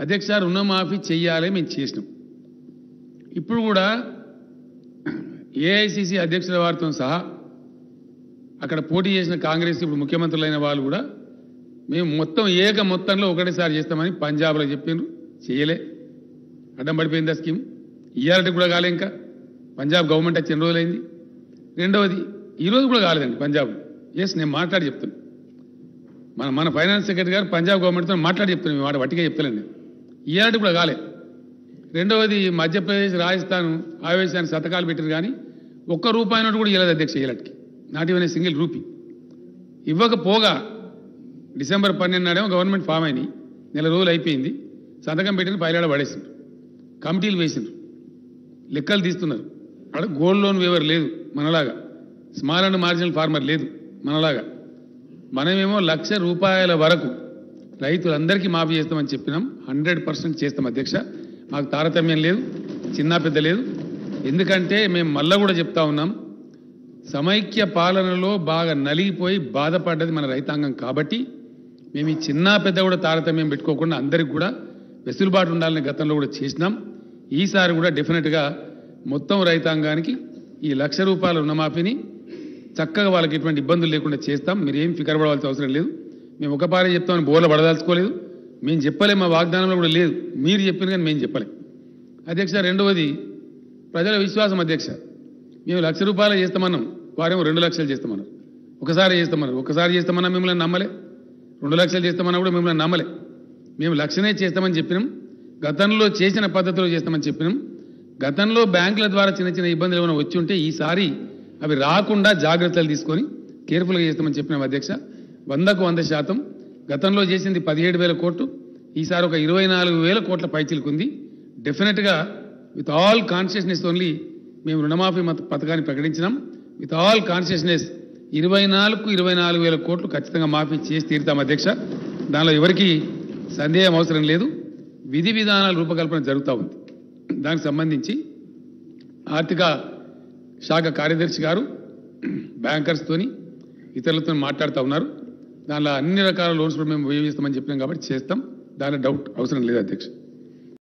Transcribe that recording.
అధ్యక్ష రుణమాఫీ చెయ్యాలి మేము చేసినాం ఇప్పుడు కూడా ఏఐసిసి అధ్యక్షుల వారితో సహా అక్కడ పోటీ చేసిన కాంగ్రెస్ ఇప్పుడు ముఖ్యమంత్రులైన వాళ్ళు కూడా మేము మొత్తం ఏక మొత్తంలో ఒకటేసారి చేస్తామని పంజాబ్లో చెప్పిండ్రు చేయలే అడ్డం పడిపోయింది ఆ స్కీమ్ ఇయ్యాలంటే కూడా కాలే ఇంకా పంజాబ్ గవర్నమెంట్ వచ్చి ఎన్ని రోజులైంది రెండవది ఈ రోజు కూడా కాలేదండి పంజాబ్ ఎస్ నేను మాట్లాడి చెప్తాను మన మన ఫైనాన్స్ సెక్రటరీ గారు పంజాబ్ గవర్నమెంట్తో మాట్లాడి చెప్తాను మీ మాట వట్టిగా చెప్తలేండి నేను ఇయ్యాలంటే కూడా కాలే రెండవది మధ్యప్రదేశ్ రాజస్థాన్ ఆవేశాన్ని శతకాలు పెట్టారు కానీ ఒక్క రూపాయి నోటు కూడా ఇవ్వలేదు అధ్యక్ష ఇయ్యలటికి నాట్ ఈవెన్ సింగిల్ రూపీ ఇవ్వకపోగా డిసెంబర్ పన్నెండు నాడేమో గవర్నమెంట్ ఫామ్ అయినాయి నెల రోజులు అయిపోయింది సంతకం పెట్టిన పైలాడ పడేసిండ్రు కమిటీలు వేసిండ్రు లెక్కలు తీస్తున్నారు అక్కడ గోల్డ్ లోన్ వేవర్ లేదు మనలాగా స్మాల్ అండ్ మార్జినల్ ఫార్మర్ లేదు మనలాగా మనమేమో లక్ష రూపాయల వరకు రైతులందరికీ మాఫీ చేస్తామని చెప్పినాం హండ్రెడ్ పర్సెంట్ చేస్తాం అధ్యక్ష మాకు తారతమ్యం లేదు చిన్న పెద్ద లేదు ఎందుకంటే మేము మళ్ళా కూడా చెప్తా ఉన్నాం సమైక్య పాలనలో బాగా నలిగిపోయి బాధపడ్డది మన రైతాంగం కాబట్టి మేము ఈ చిన్న పెద్ద కూడా తారతమ్యం పెట్టుకోకుండా అందరికి కూడా వెసులుబాటు ఉండాలని గతంలో కూడా చేసినాం ఈసారి కూడా డెఫినెట్గా మొత్తం రైతాంగానికి ఈ లక్ష రూపాయల రుణమాఫీని చక్కగా వాళ్ళకి ఎటువంటి ఇబ్బందులు లేకుండా చేస్తాం మీరు ఏం ఫికర్ పడవలసిన అవసరం లేదు మేము ఒక పారే చెప్తామని బోర్ల పడదలుచుకోలేదు మేము చెప్పలే మా వాగ్దానంలో కూడా లేదు మీరు చెప్పిన కానీ మేము చెప్పలే అధ్యక్ష రెండవది ప్రజల విశ్వాసం అధ్యక్ష మేము లక్ష రూపాయలు చేస్తామన్నాం వారేమో రెండు లక్షలు చేస్తామన్నారు ఒకసారి చేస్తామన్నారు ఒకసారి చేస్తామన్నా మిమ్మల్ని నమ్మలే రెండు లక్షలు చేస్తామన్నా కూడా మిమ్మల్ని నమ్మలే మేము లక్షనే చేస్తామని చెప్పినాం గతంలో చేసిన పద్ధతిలో చేస్తామని చెప్పినాం గతంలో బ్యాంకుల ద్వారా చిన్న చిన్న ఇబ్బందులు ఏమైనా వచ్చి ఉంటే ఈసారి అవి రాకుండా జాగ్రత్తలు తీసుకొని కేర్ఫుల్గా చేస్తామని చెప్పినాం అధ్యక్ష వందకు వంద శాతం గతంలో చేసింది పదిహేడు వేల కోట్లు ఈసారి ఒక ఇరవై నాలుగు వేల కోట్ల పైచిలుకుంది డెఫినెట్గా విత్ ఆల్ కాన్షియస్నెస్ ఓన్లీ మేము రుణమాఫీ మత పథకాన్ని ప్రకటించినాం విత్ ఆల్ కాన్షియస్నెస్ ఇరవై నాలుగు ఇరవై నాలుగు వేల కోట్లు ఖచ్చితంగా మాఫీ చేసి తీరుతాం అధ్యక్ష దానిలో ఎవరికి సందేహం అవసరం లేదు విధి విధానాల రూపకల్పన జరుగుతూ ఉంది దానికి సంబంధించి ఆర్థిక శాఖ కార్యదర్శి గారు బ్యాంకర్స్తోని ఇతరులతో మాట్లాడుతూ ఉన్నారు దానిలో అన్ని రకాల లోన్స్ కూడా మేము వేయిస్తామని చెప్పినాం కాబట్టి చేస్తాం దానిలో డౌట్ అవసరం లేదు అధ్యక్ష